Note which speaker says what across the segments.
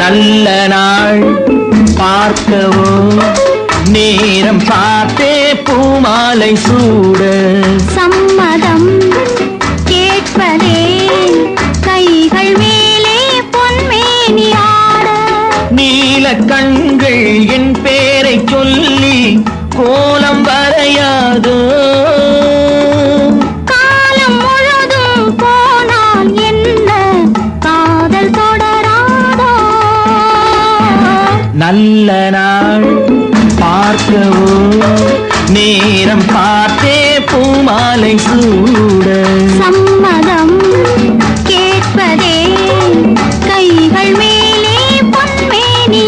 Speaker 1: நல்ல நாள் பார்க்கவோ நேரம் பார்த்தே பூமாலை சூட
Speaker 2: சம்மதம் கேட்பதே கைகள் மேலே பொன்மேனி ஆட
Speaker 1: நீல கண்கள் என் பேரை சொல்லி கோலம் வரையாதோ
Speaker 2: காலம் முழுதும் போனால் என்ன காதல் தொடராதோ
Speaker 1: நல்ல நாள் பார்க்கவோ நேரம் பார்த்தே பூமாலை சூட
Speaker 2: சம்மதம் கேட்பதே கைகள் மேலே பொன்மேனி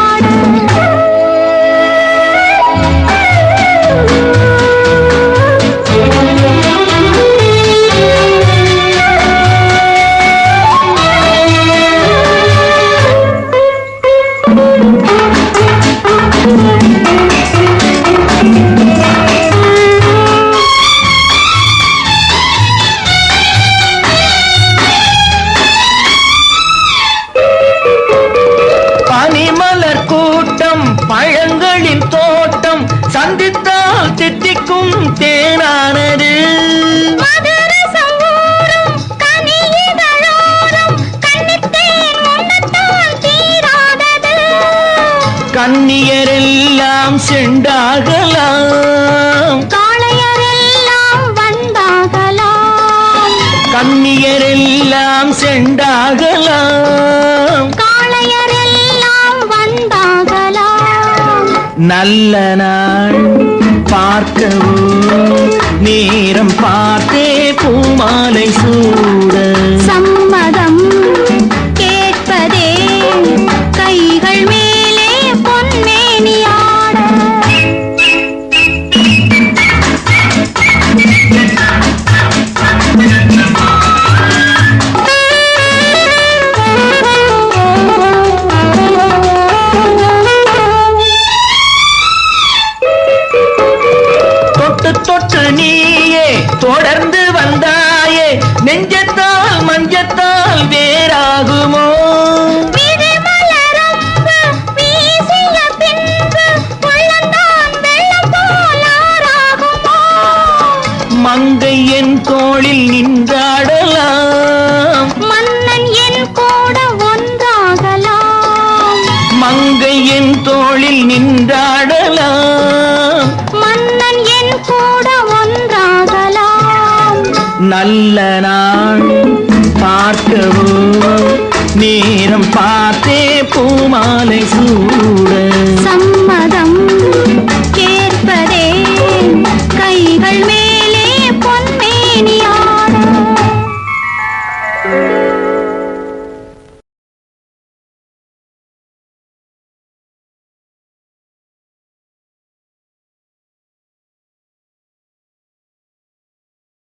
Speaker 1: பனிமலர் கூட்டம் பழங்களின் தோட்டம் சந்தித்தால் தித்திக்கும் தேனானது
Speaker 2: மதுரசம் ஊறும் கனியிதழோரம் கன்னித்தேன் உண்ணத்தால் தீராதது.
Speaker 1: கன்னியரெல்லாம் செண்டாகலாம்
Speaker 2: காளையரெல்லாம் வந்தாகலாம்.
Speaker 1: கன்னியரெல்லாம் செண்டாகலாம்
Speaker 2: காளையரெல்லாம் வந்தாகலாம்.
Speaker 1: நல்ல நாள் பார்க்கவோ நேரம் பார்த்தே பூமாலை சூட
Speaker 2: சம்மதம் கேட்பதே கைகள் மேலே பொன்மேனி ஆட
Speaker 1: தொட்டு தொட்டு நீயே தொடர்ந்து வந்தாயே நெஞ்சத்தால் மஞ்சத்தால் வேறாகுமோ
Speaker 2: விழிமலரம்பு வீசிய பின்பு உள்ளந்தான் வெள்ளம் போல் ஆறாகுமோ?
Speaker 1: மங்கை என் தோளில் நின்றாடலாம்
Speaker 2: மன்னன் என் கூட ஒன்றாகலாம்.
Speaker 1: மங்கை என் தோளில் நின்றாடலாம்
Speaker 2: மன்னன் என் கூட ஒன்றாகலாம்.
Speaker 1: நல்ல நாள் பார்க்கவோ நேரம் பார்த்தே பூமாலை சூட